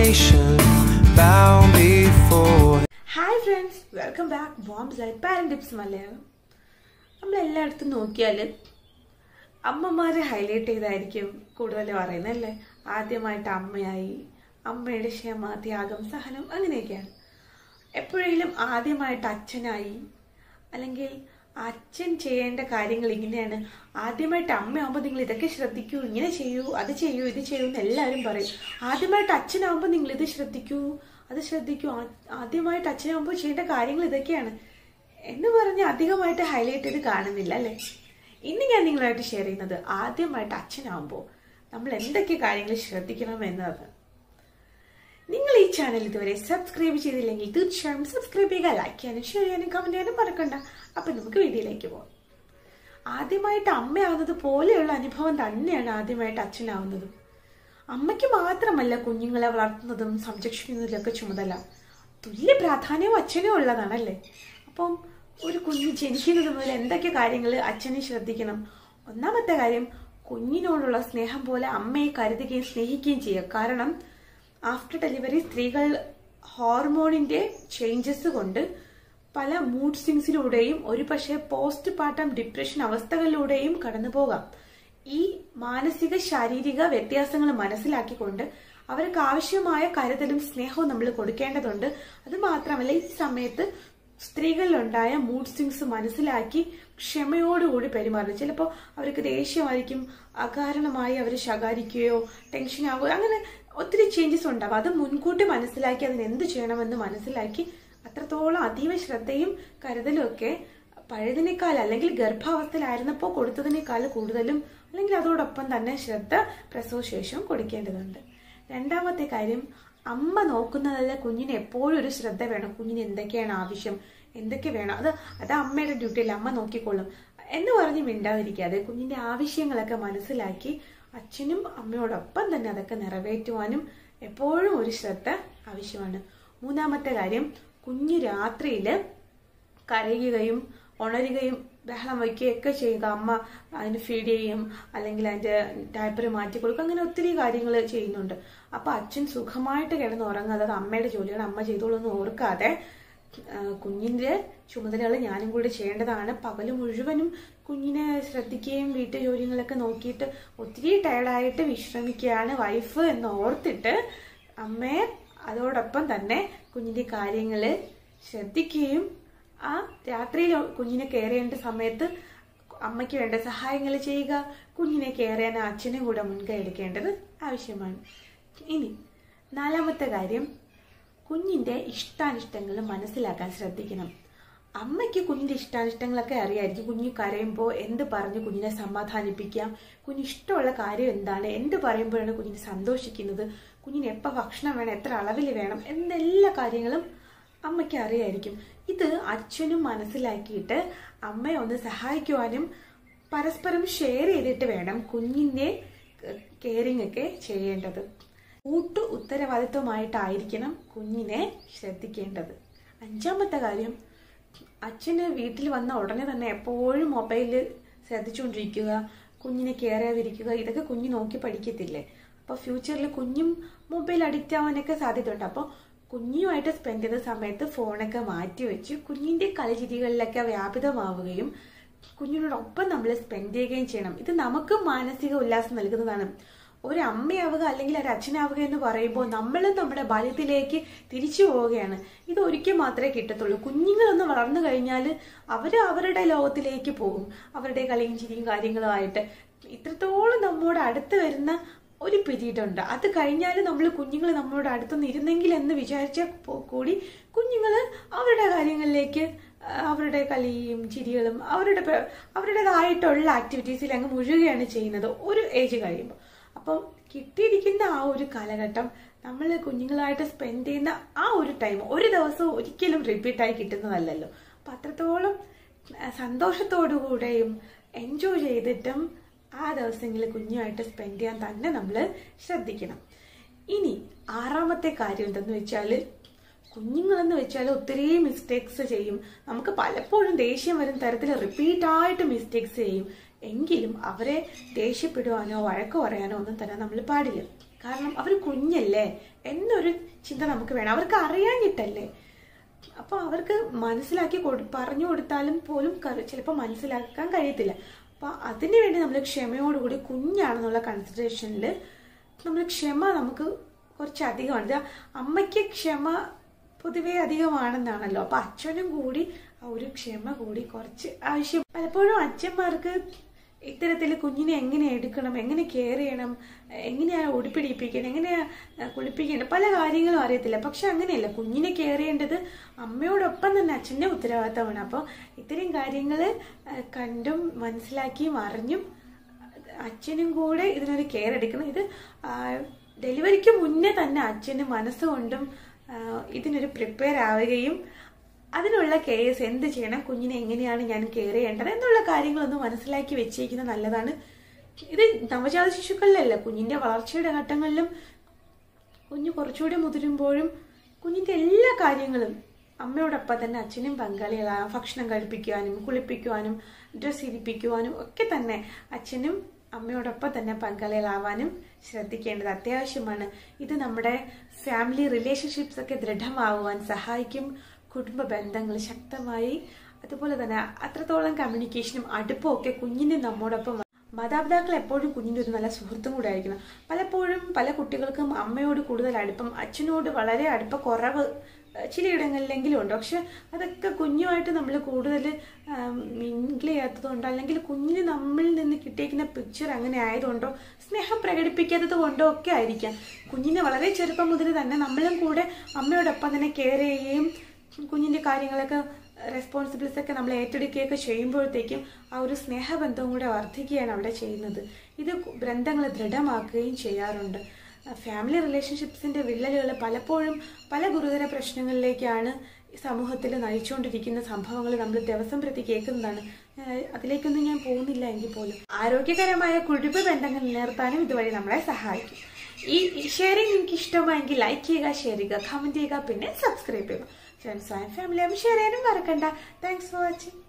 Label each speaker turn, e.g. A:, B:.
A: nation bow before
B: hi friends welcome back bomb light parent tips Malayalam നമ്മൾ എല്ലായിടത്തും നോക്കിയാൽ അമ്മമാരെ ഹൈലൈറ്റ് ചെയ്തായിരിക്കും കൂടുതൽ പറയുന്നത് അല്ലേ ആദ്യമായിട്ട് അമ്മയായി അമ്മയുടെ ക്ഷമ ത്യാഗം സഹനം അങ്ങനെയൊക്കെയാണ് എപ്പോഴെങ്കിലും ആദ്യമായിട്ട് അച്ഛനായി അല്ലെങ്കിൽ അച്ഛൻ ചെയ്യേണ്ട കാര്യങ്ങൾ ഇങ്ങനെയാണ് ആദ്യമായിട്ട് അമ്മയാകുമ്പോൾ നിങ്ങൾ ഇതൊക്കെ ശ്രദ്ധിക്കൂ ഇങ്ങനെ ചെയ്യൂ അത് ചെയ്യൂ ഇത് ചെയ്യൂ എന്ന് എല്ലാവരും പറയും ആദ്യമായിട്ട് അച്ഛനാകുമ്പോൾ നിങ്ങൾ ഇത് ശ്രദ്ധിക്കൂ അത് ശ്രദ്ധിക്കൂ ആ- ആദ്യമായിട്ട് അച്ഛനാകുമ്പോൾ ചെയ്യേണ്ട കാര്യങ്ങൾ ഇതൊക്കെയാണ് എന്ന് പറഞ്ഞ് അധികമായിട്ട് ഹൈലൈറ്റ് ചെയ്ത് കാണുന്നില്ല അല്ലേ ഇന്ന് ഞാൻ നിങ്ങളുമായിട്ട് ഷെയർ ചെയ്യുന്നത് ആദ്യമായിട്ട് അച്ഛനാകുമ്പോൾ നമ്മൾ എന്തൊക്കെ കാര്യങ്ങൾ ശ്രദ്ധിക്കണം എന്നതാണ് നിങ്ങൾ ഈ ചാനൽ ഇതുവരെ സബ്സ്ക്രൈബ് ചെയ്തില്ലെങ്കിൽ തീർച്ചയായും സബ്സ്ക്രൈബ് ചെയ്യുക ലൈക്ക് ചെയ്യാനും ഷെയർ ചെയ്യാനും കമന്റ് ചെയ്യാനും മറക്കണ്ട അപ്പൊ നമുക്ക് വീഡിയോയിലേക്ക് പോകാം ആദ്യമായിട്ട് അമ്മയാവുന്നത് പോലെയുള്ള അനുഭവം തന്നെയാണ് ആദ്യമായിട്ട് അച്ഛനാവുന്നത് അമ്മയ്ക്ക് മാത്രമല്ല കുഞ്ഞുങ്ങളെ വളർത്തുന്നതും സംരക്ഷിക്കുന്നതിലൊക്കെ ചുമതല തുല്യ പ്രാധാന്യവും അച്ഛനും ഉള്ളതാണല്ലേ അപ്പം ഒരു കുഞ്ഞ് ജനിക്കുന്നത് മുതൽ എന്തൊക്കെ കാര്യങ്ങൾ അച്ഛനെ ശ്രദ്ധിക്കണം ഒന്നാമത്തെ കാര്യം കുഞ്ഞിനോടുള്ള സ്നേഹം പോലെ അമ്മയെ കരുതുകയും സ്നേഹിക്കുകയും ചെയ്യുക കാരണം ആഫ്റ്റർ ഡെലിവറി സ്ത്രീകൾ ഹോർമോണിന്റെ ചേഞ്ചസ് കൊണ്ട് പല മൂഡ് സ്വിങ്സിലൂടെയും ഒരു പക്ഷേ പോസ്റ്റ് പാർട്ടം ഡിപ്രഷൻ അവസ്ഥകളിലൂടെയും കടന്നു പോകാം ഈ മാനസിക ശാരീരിക വ്യത്യാസങ്ങൾ മനസ്സിലാക്കിക്കൊണ്ട് അവർക്ക് ആവശ്യമായ കരുതലും സ്നേഹവും നമ്മൾ കൊടുക്കേണ്ടതുണ്ട് അത് മാത്രമല്ല ഈ സമയത്ത് സ്ത്രീകളിലുണ്ടായ മൂഡ് സ്വിങ്സ് മനസ്സിലാക്കി ക്ഷമയോടുകൂടി പെരുമാറുന്നത് ചിലപ്പോൾ അവർക്ക് ദേഷ്യമായിരിക്കും അകാരണമായി അവർ ശകാരിക്കുകയോ ടെൻഷൻ ആവുകയോ അങ്ങനെ ഒത്തിരി ചേഞ്ചസ് ഉണ്ടാവും അത് മുൻകൂട്ടി മനസ്സിലാക്കി അതിന് എന്ത് ചെയ്യണമെന്ന് മനസ്സിലാക്കി അത്രത്തോളം അതീവ ശ്രദ്ധയും കരുതലും ഒക്കെ പഴയതിനേക്കാൾ അല്ലെങ്കിൽ ഗർഭാവസ്ഥയിലായിരുന്നപ്പോൾ കൊടുത്തതിനേക്കാൾ കൂടുതലും അല്ലെങ്കിൽ അതോടൊപ്പം തന്നെ ശ്രദ്ധ പ്രസവശേഷം കൊടുക്കേണ്ടതുണ്ട് രണ്ടാമത്തെ കാര്യം അമ്മ നോക്കുന്നതല്ല കുഞ്ഞിന് എപ്പോഴും ഒരു ശ്രദ്ധ വേണം കുഞ്ഞിന് എന്തൊക്കെയാണ് ആവശ്യം എന്തൊക്കെ വേണം അത് അത് അമ്മയുടെ ഡ്യൂട്ടിയിൽ അമ്മ നോക്കിക്കൊള്ളും എന്ന് പറഞ്ഞ് മിണ്ടാതിരിക്കാതെ കുഞ്ഞിന്റെ ആവശ്യങ്ങളൊക്കെ മനസ്സിലാക്കി അച്ഛനും അമ്മയോടൊപ്പം തന്നെ അതൊക്കെ നിറവേറ്റുവാനും എപ്പോഴും ഒരു ശ്രദ്ധ ആവശ്യമാണ് മൂന്നാമത്തെ കാര്യം കുഞ്ഞ് രാത്രിയില് കരയുകയും ഉണരുകയും ബഹളം വയ്ക്കുകയൊക്കെ ചെയ്യുക അമ്മ അതിന് ഫീഡ് ചെയ്യും അല്ലെങ്കിൽ അതിന്റെ ഡയപ്പർ മാറ്റി കൊടുക്കും അങ്ങനെ ഒത്തിരി കാര്യങ്ങൾ ചെയ്യുന്നുണ്ട് അപ്പൊ അച്ഛൻ സുഖമായിട്ട് കിടന്ന് ഉറങ്ങാതെ അത് അമ്മയുടെ ജോലികൾ അമ്മ ചെയ്തോളൂ എന്ന് ഓർക്കാതെ ആ, കുഞ്ഞിന്റെ ചുമതലകൾ ഞാനും കൂടി ചെയ്യേണ്ടതാണ് പകല് മുഴുവനും കുഞ്ഞിനെ ശ്രദ്ധിക്കുകയും വീട്ടു ജോലികളൊക്കെ നോക്കിയിട്ട് ഒത്തിരി ടയർഡായിട്ട് വിശ്രമിക്കുകയാണ് വൈഫ് എന്ന് ഓർത്തിട്ട് അമ്മയെ അതോടൊപ്പം തന്നെ കുഞ്ഞിന്റെ കാര്യങ്ങള് ശ്രദ്ധിക്കുകയും ആ രാത്രിയിൽ കുഞ്ഞിനെ കെയർ ചെയ്യേണ്ട സമയത്ത് അമ്മയ്ക്ക് വേണ്ട സഹായങ്ങൾ ചെയ്യുക കുഞ്ഞിനെ കെയർ ചെയ്യാൻ അച്ഛനും കൂടെ മുൻകൈ എടുക്കേണ്ടത് ആവശ്യമാണ് ഇനി നാലാമത്തെ കാര്യം കുഞ്ഞിന്റെ ഇഷ്ടാനിഷ്ടങ്ങൾ മനസ്സിലാക്കാൻ ശ്രദ്ധിക്കണം അമ്മയ്ക്ക് കുഞ്ഞിന്റെ ഇഷ്ടാനിഷ്ടങ്ങളൊക്കെ അറിയായിരിക്കും കുഞ്ഞ് കരയുമ്പോൾ എന്ത് പറഞ്ഞ് കുഞ്ഞിനെ സമാധാനിപ്പിക്കാം കുഞ്ഞിന് ഇഷ്ടമുള്ള കാര്യം എന്താണ് എന്ത് പറയുമ്പോഴാണ് കുഞ്ഞിന് സന്തോഷിക്കുന്നത് കുഞ്ഞിന് എപ്പോൾ ഭക്ഷണം വേണം എത്ര അളവിൽ വേണം എന്നെല്ലാ കാര്യങ്ങളും അമ്മയ്ക്ക് അറിയായിരിക്കും ഇത് അച്ഛനും മനസ്സിലാക്കിയിട്ട് അമ്മയെ ഒന്ന് സഹായിക്കുവാനും പരസ്പരം ഷെയർ ചെയ്തിട്ട് വേണം കുഞ്ഞിന്റെ കെയറിംഗ് ഒക്കെ ചെയ്യേണ്ടത് കൂട്ടു ഉത്തരവാദിത്വമായിട്ടായിരിക്കണം കുഞ്ഞിനെ ശ്രദ്ധിക്കേണ്ടത് അഞ്ചാമത്തെ കാര്യം അച്ഛന് വീട്ടിൽ വന്ന ഉടനെ തന്നെ എപ്പോഴും മൊബൈലിൽ ശ്രദ്ധിച്ചുകൊണ്ടിരിക്കുക കുഞ്ഞിനെ കെയർ ചെയ്തിരിക്കുക ഇതൊക്കെ കുഞ്ഞ് നോക്കി പഠിക്കത്തില്ലേ അപ്പോൾ ഫ്യൂച്ചറിൽ കുഞ്ഞും മൊബൈൽ അഡിക്റ്റ് ആവാനൊക്കെ സാധ്യതയുണ്ട് അപ്പോൾ കുഞ്ഞുമായിട്ട് സ്പെൻഡ് ചെയ്ത സമയത്ത് ഫോണൊക്കെ മാറ്റി വെച്ച് കുഞ്ഞിന്റെ കളിചിരികളിലൊക്കെ വ്യാപിതമാവുകയും കുഞ്ഞിനോടൊപ്പം നമ്മൾ സ്പെൻഡ് ചെയ്യുകയും ചെയ്യണം ഇത് നമുക്ക് മാനസിക ഉല്ലാസം നൽകുന്നതാണ് ഒരു അമ്മയാവുക അല്ലെങ്കിൽ ഒരു അച്ഛനാവുക എന്ന് പറയുമ്പോൾ നമ്മളും നമ്മുടെ ബാല്യത്തിലേക്ക് തിരിച്ചു പോവുകയാണ് ഇത് ഒരിക്കൽ മാത്രമേ കിട്ടത്തുള്ളൂ കുഞ്ഞുങ്ങളൊന്ന് വളർന്നു കഴിഞ്ഞാൽ അവർ അവരുടെ ലോകത്തിലേക്ക് പോകും അവരുടെ കളിയും ചിരിയും കാര്യങ്ങളും ആയിട്ട് ഇത്രത്തോളം നമ്മോട് അടുത്ത് വരുന്ന ഒരു പീരീഡ് ഉണ്ട് അത് കഴിഞ്ഞാൽ നമ്മൾ കുഞ്ഞുങ്ങൾ നമ്മളോട് അടുത്തൊന്ന് ഇരുന്നെങ്കിൽ എന്ന് വിചാരിച്ച കൂടി കുഞ്ഞുങ്ങൾ അവരുടെ കാര്യങ്ങളിലേക്ക് ആ, അവരുടെ കളിയും ചിരികളും അവരുടെ പ- അവരുടേതായിട്ടുള്ള ആക്ടിവിറ്റീസിൽ അങ്ങ് മുഴുകുകയാണ് ചെയ്യുന്നത് ഒരു ഏജ് കഴിയുമ്പോൾ അപ്പോൾ കിട്ടിയിരിക്കുന്ന ആ ഒരു കാലഘട്ടം നമ്മൾ കുഞ്ഞുങ്ങളായിട്ട് സ്പെൻഡ് ചെയ്യുന്ന ആ ഒരു ടൈം ഒരു ദിവസം ഒരിക്കലും റിപ്പീറ്റായി കിട്ടുന്നതല്ലല്ലോ അപ്പം അത്രത്തോളം ആ, സന്തോഷത്തോടുകൂടെയും എൻജോയ് ചെയ്തിട്ടും ആ ദിവസങ്ങളിൽ കുഞ്ഞുമായിട്ട് സ്പെൻഡ് ചെയ്യാൻ തന്നെ നമ്മൾ ശ്രദ്ധിക്കണം ഇനി ആറാമത്തെ കാര്യം എന്തെന്ന് വെച്ചാൽ കുഞ്ഞുങ്ങളെന്ന് വെച്ചാൽ ഒത്തിരി മിസ്റ്റേക്സ് ചെയ്യും നമുക്ക് പലപ്പോഴും ദേഷ്യം വരുന്ന തരത്തിൽ റിപ്പീറ്റ് ആയിട്ട് മിസ്റ്റേക്സ് ചെയ്യും എങ്കിലും അവരെ ദേഷ്യപ്പെടുവാനോ വഴക്ക് പറയാനോ ഒന്നും തന്നെ നമ്മൾ പാടില്ല കാരണം അവർ കുഞ്ഞല്ലേ എന്നൊരു ചിന്ത നമുക്ക് വേണം അവർക്ക് അറിയാഞ്ഞിട്ടല്ലേ അപ്പൊ അവർക്ക് മനസ്സിലാക്കി കൊടു പറഞ്ഞു കൊടുത്താലും പോലും ചിലപ്പോൾ മനസ്സിലാക്കാൻ കഴിയത്തില്ല അപ്പൊ അതിനു വേണ്ടി നമ്മൾ ക്ഷമയോടുകൂടി കുഞ്ഞാണെന്നുള്ള കൺസിഡറേഷനിൽ നമ്മൾ ക്ഷമ നമുക്ക് കുറച്ച് അധികമാണ് ഇത് അമ്മയ്ക്ക് ക്ഷമ പൊതുവേ അധികമാണെന്നാണല്ലോ അപ്പൊ അച്ഛനും കൂടി ആ ഒരു ക്ഷമ കൂടി കുറച്ച് ആവശ്യം പലപ്പോഴും അച്ഛന്മാർക്ക് ഇത്തരത്തിൽ കുഞ്ഞിനെ എങ്ങനെ എടുക്കണം എങ്ങനെ കെയർ ചെയ്യണം എങ്ങനെയാണ് ഉടുപ്പിടിപ്പിക്കണം എങ്ങനെയാ കുളിപ്പിക്കേണ്ടത് പല കാര്യങ്ങളും അറിയത്തില്ല പക്ഷെ അങ്ങനെയല്ല കുഞ്ഞിനെ കെയർ ചെയ്യേണ്ടത് അമ്മയോടൊപ്പം തന്നെ അച്ഛൻ്റെ ഉത്തരവാദിത്തമാണ് അപ്പോൾ ഇത്തരം കാര്യങ്ങൾ കണ്ടും മനസ്സിലാക്കിയും അറിഞ്ഞും അച്ഛനും കൂടെ ഇതിനൊരു കെയർ എടുക്കണം ഇത് ഡെലിവറിക്ക് മുന്നേ തന്നെ അച്ഛന് മനസ്സുകൊണ്ടും ഇതിനൊരു പ്രിപ്പയർ ആവുകയും അതിനുള്ള കേസ് എന്ത് ചെയ്യണം കുഞ്ഞിനെ എങ്ങനെയാണ് ഞാൻ കെയർ ചെയ്യേണ്ടത് എന്നുള്ള കാര്യങ്ങളൊന്ന് മനസ്സിലാക്കി വെച്ചേക്കുന്നത് നല്ലതാണ് ഇത് നവജാത ശിശുക്കളിലല്ല കുഞ്ഞിന്റെ വളർച്ചയുടെ ഘട്ടങ്ങളിലും കുഞ്ഞ് കുറച്ചുകൂടി മുതിരുമ്പോഴും കുഞ്ഞിന്റെ എല്ലാ കാര്യങ്ങളും അമ്മയോടൊപ്പം തന്നെ അച്ഛനും പങ്കാളികളാകാം ഭക്ഷണം കഴിപ്പിക്കുവാനും കുളിപ്പിക്കുവാനും ഡ്രസ്സ് ഇരിപ്പിക്കുവാനും ഒക്കെ തന്നെ അച്ഛനും അമ്മയോടൊപ്പം തന്നെ പങ്കാളികളാവാനും ശ്രദ്ധിക്കേണ്ടത് അത്യാവശ്യമാണ് ഇത് നമ്മുടെ ഫാമിലി റിലേഷൻഷിപ്സ് ഒക്കെ ദൃഢമാവുവാൻ സഹായിക്കും കുടുംബ ബന്ധങ്ങൾ ശക്തമായി അതുപോലെ തന്നെ അത്രത്തോളം കമ്മ്യൂണിക്കേഷനും അടുപ്പവും ഒക്കെ കുഞ്ഞിന് നമ്മോടൊപ്പം മാതാപിതാക്കൾ എപ്പോഴും കുഞ്ഞിൻ്റെ ഒരു നല്ല സുഹൃത്തും കൂടെ ആയിരിക്കണം പലപ്പോഴും പല കുട്ടികൾക്കും അമ്മയോട് കൂടുതൽ അടുപ്പം അച്ഛനോട് വളരെ അടുപ്പ കുറവ് ചിലയിടങ്ങളിലെങ്കിലും ഉണ്ട് പക്ഷെ അതൊക്കെ കുഞ്ഞുമായിട്ട് നമ്മൾ കൂടുതൽ മിങ്കിൾ ചെയ്യാത്തതുകൊണ്ടോ അല്ലെങ്കിൽ കുഞ്ഞിന് നമ്മളിൽ നിന്ന് കിട്ടിയിരിക്കുന്ന പിക്ചർ അങ്ങനെ ആയതുകൊണ്ടോ സ്നേഹം പ്രകടിപ്പിക്കാത്തത് കൊണ്ടോ ഒക്കെ ആയിരിക്കാം കുഞ്ഞിനെ വളരെ ചെറുപ്പം മുതൽ തന്നെ നമ്മളും കൂടെ അമ്മയോടൊപ്പം തന്നെ കെയർ ചെയ്യുകയും കുഞ്ഞിൻ്റെ കാര്യങ്ങളൊക്കെ റെസ്പോൺസിബിലിറ്റീസ് ഒക്കെ നമ്മൾ ഏറ്റെടുക്കുകയൊക്കെ ചെയ്യുമ്പോഴത്തേക്കും ആ ഒരു സ്നേഹബന്ധവും കൂടെ വർദ്ധിക്കുകയാണ് അവിടെ ചെയ്യുന്നത് ഇത് ബന്ധങ്ങൾ ദൃഢമാക്കുകയും ചെയ്യാറുണ്ട് ഫാമിലി റിലേഷൻഷിപ്സിൻ്റെ വിള്ളലുകൾ പലപ്പോഴും പല ഗുരുതര പ്രശ്നങ്ങളിലേക്കാണ് സമൂഹത്തിൽ നയിച്ചുകൊണ്ടിരിക്കുന്ന സംഭവങ്ങൾ നമ്മൾ ദിവസം പ്രതി കേൾക്കുന്നതാണ് അതിലേക്കൊന്നും ഞാൻ പോകുന്നില്ല എങ്കിൽ പോലും ആരോഗ്യകരമായ കുടുംബ ബന്ധങ്ങൾ നിലനിർത്താനും ഇതുവഴി നമ്മളെ സഹായിക്കും ഈ ഷെയറിങ് നിങ്ങൾക്ക് ഇഷ്ടമായെങ്കിൽ ലൈക്ക് ചെയ്യുക ഷെയർ ചെയ്യുക കമൻറ്റ് ചെയ്യുക പിന്നെ സബ്സ്ക്രൈബ് ചെയ്യുക ഫ്രണ്ട്സ് ആൻഡ് ഫാമിലി ആകുമ്പോൾ ഷെയർ ചെയ്യാനും മറക്കണ്ട താങ്ക്സ് ഫോർ വാച്ചിങ്